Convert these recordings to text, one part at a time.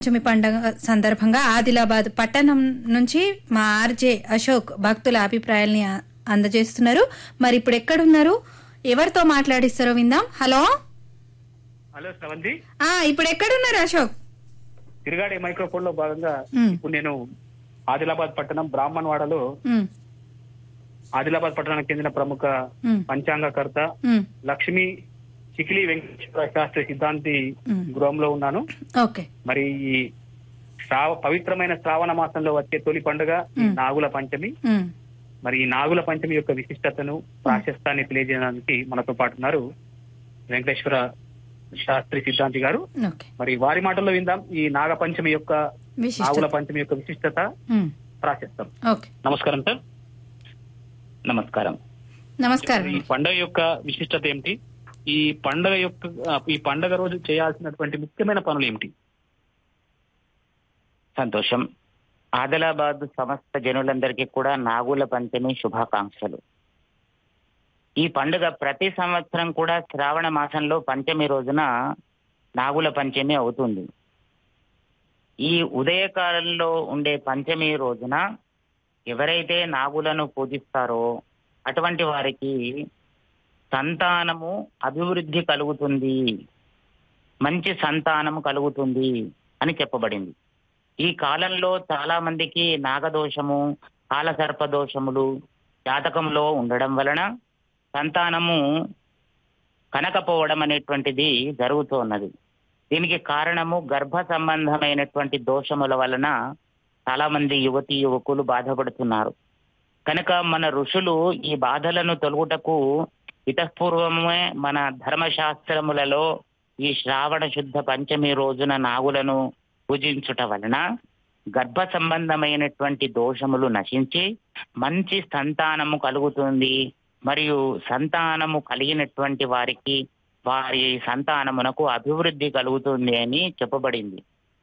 పంచమి పండుగ సందర్భంగా ఆదిలాబాద్ పట్టణం నుంచి మా ఆర్జే అశోక్ భక్తుల అభిప్రాయాల్ని ఆ- అందజేస్తున్నారు మరి ఇప్పుడు ఎక్కడున్నారు ఎవరితో మాట్లాడిస్తారో విందాం హలో హలో శ్రవంతి ఆ ఇప్పుడు ఎక్కడున్నారు అశోక్ తిరుగాడే మైక్రోఫోన్ లో భాగంగా ఉమ్, ఇప్పుడు నేను ఆదిలాబాద్ పట్టణం బ్రాహ్మణవాడలో ఉమ్, ఆదిలాబాద్ పట్టణానికి చెందిన ప్రముఖ ఉమ్, పంచాంగకర్త ఉమ్, లక్ష్మి చికిలి వెంకటేశ్వర శాస్త్రి సిద్ధాంతి ఉమ్. గృహంలో ఉన్నాను ఓకే మరి ఈ శ్రావ పవిత్రమైన శ్రావణ మాసంలో వచ్చే తొలి పండుగ ఈ ఉమ్. నాగుల పంచమి ఉమ్, మరి ఈ నాగుల పంచమి యొక్క విశిష్టతను ప్రాశస్తాన్ని తెలియజేయడానికి మనతో పాటు ఉన్నారు వెంకటేశ్వర శాస్త్రి సిద్ధాంతి గారు ఓకే మరి వారి మాటల్లో విందాం ఈ నాగ పంచమి యొక్క నాగుల విశిష్టత పంచమి యొక్క విశిష్టత ఉమ్, ప్రాశస్తం ఓకే నమస్కారం సార్ నమస్కారం నమస్కారం ఈ పండుగ యొక్క విశిష్టత ఏమిటి ఈ పండుగ యొక్క ఆ, ఈ పండుగ రోజు చేయాల్సినటువంటి ముఖ్యమైన పనులు ఏమిటి సంతోషం ఆదిలాబాద్ సమస్త జనులందరికీ కూడా నాగుల పంచమి శుభాకాంక్షలు ఈ పండుగ ప్రతి సంవత్సరం కూడా శ్రావణ మాసంలో పంచమి రోజున నాగుల పంచమి అవుతుంది ఈ ఉదయకాలంలో ఉండే పంచమి రోజున ఎవరైతే నాగులను పూజిస్తారో అటువంటి వారికి సంతానము అభివృద్ధి కలుగుతుంది మంచి సంతానము కలుగుతుంది అని చెప్పబడింది ఈ కాలంలో చాలా మందికి నాగదోషము కాలసర్ప దోషములు జాతకంలో ఉండడం వలన సంతానము కనకపోవడం అనేటువంటిది జరుగుతున్నది దీనికి కారణము గర్భ సంబంధమైనటువంటి దోషముల వలన చాలా మంది యువతి యువకులు బాధపడుతున్నారు కనుక మన ఋషులు ఈ బాధలను తొలగుటకు ఇతపూర్వమే మన ధర్మశాస్త్రములలో ఈ శ్రావణ శుద్ధ పంచమి రోజున నాగులను పూజించుట వలన గర్భ సంబంధమైనటువంటి దోషములు నశించి మంచి సంతానము కలుగుతుంది మరియు సంతానము కలిగినటువంటి వారికి వారి సంతానమునకు అభివృద్ధి కలుగుతుంది అని చెప్పబడింది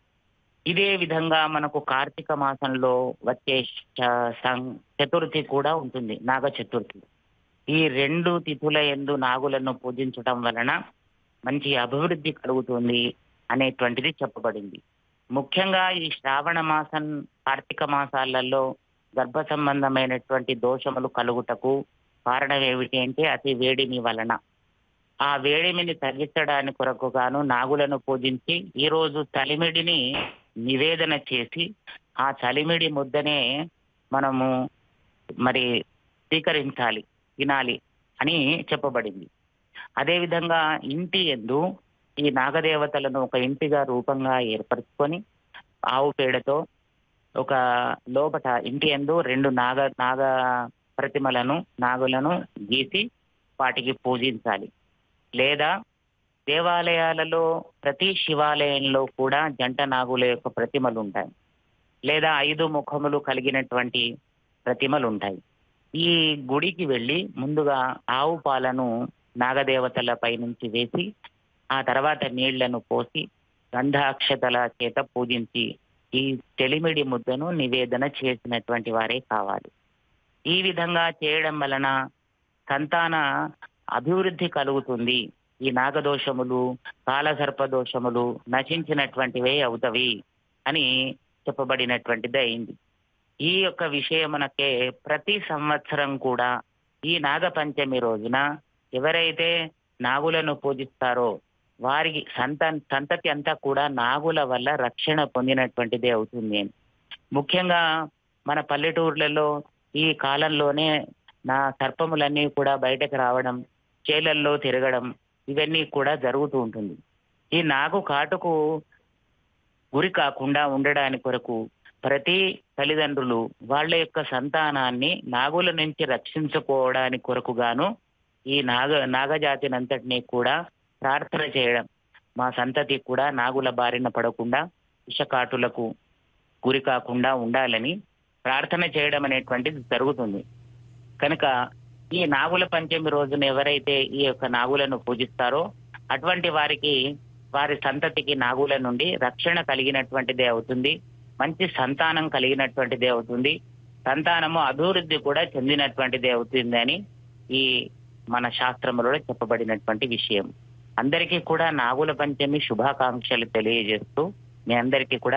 ఇదే విధంగా మనకు కార్తీక మాసంలో వచ్చే చ- సం- చతుర్థి కూడా ఉంటుంది నాగ చతుర్థి ఈ రెండు తిథుల ఎందు నాగులను పూజించటం వలన మంచి అభివృద్ధి కలుగుతుంది అనేటువంటిది చెప్పబడింది ముఖ్యంగా ఈ శ్రావణ మాసం కార్తీక మాసాలలో గర్భ సంబంధమైనటువంటి దోషములు కలుగుటకు కారణం ఏమిటి అంటే అతి వేడిమి వలన ఆ వేడిమిని తగ్గించడానికి కొరకు గాను నాగులను పూజించి ఈ రోజు చలిమిడిని నివేదన చేసి ఆ చలిమిడి ముద్దనే మనము మరి స్వీకరించాలి తినాలి అని చెప్పబడింది అదేవిధంగా ఇంటి ఎందు ఈ నాగదేవతలను ఒక ఇంటిగా రూపంగా ఏర్పరచుకొని ఆవు పేడతో ఒక లోపట ఇంటి ఎందు రెండు నాగ నాగ ప్రతిమలను నాగులను గీసి వాటికి పూజించాలి లేదా దేవాలయాలలో ప్రతి శివాలయంలో కూడా జంట నాగుల యొక్క ప్రతిమలు ఉంటాయి లేదా ఐదు ముఖములు కలిగినటువంటి ప్రతిమలు ఉంటాయి ఈ గుడికి వెళ్ళి ముందుగా ఆవు పాలను నాగదేవతల పై నుంచి వేసి ఆ తర్వాత నీళ్లను పోసి గంధాక్షతల చేత పూజించి ఈ తెలిమిడి ముద్దను నివేదన చేసినటువంటి వారే కావాలి ఈ విధంగా చేయడం వలన సంతాన అభివృద్ధి కలుగుతుంది ఈ నాగదోషములు కాలసర్ప దోషములు నశించినటువంటివే అవుతవి అని చెప్పబడినటువంటిది అయింది ఈ యొక్క విషయమునకే ప్రతి సంవత్సరం కూడా ఈ నాగపంచమి రోజున ఎవరైతే నాగులను పూజిస్తారో వారికి సంత సంతతి అంతా కూడా నాగుల వల్ల రక్షణ పొందినటువంటిదే అవుతుంది అని ముఖ్యంగా మన పల్లెటూర్లలో ఈ కాలంలోనే నా సర్పములన్నీ కూడా బయటకు రావడం చేలల్లో తిరగడం ఇవన్నీ కూడా జరుగుతూ ఉంటుంది ఈ నాగు కాటుకు గురి కాకుండా ఉండడానికి కొరకు ప్రతి తల్లిదండ్రులు వాళ్ళ యొక్క సంతానాన్ని నాగుల నుంచి రక్షించుకోవడానికి కొరకు గాను ఈ నాగ నాగజాతిని అంతటినీ కూడా ప్రార్థన చేయడం మా సంతతి కూడా నాగుల బారిన పడకుండా విషకాటులకు గురి కాకుండా ఉండాలని ప్రార్థన చేయడం అనేటువంటిది జరుగుతుంది కనుక ఈ నాగుల పంచమి రోజున ఎవరైతే ఈ యొక్క నాగులను పూజిస్తారో అటువంటి వారికి వారి సంతతికి నాగుల నుండి రక్షణ కలిగినటువంటిదే అవుతుంది మంచి సంతానం కలిగినటువంటిదే అవుతుంది సంతానము అభివృద్ధి కూడా చెందినటువంటిదే అవుతుంది అని ఈ మన శాస్త్రములలో చెప్పబడినటువంటి విషయం అందరికీ కూడా నాగుల పంచమి శుభాకాంక్షలు తెలియజేస్తూ మీ అందరికీ కూడా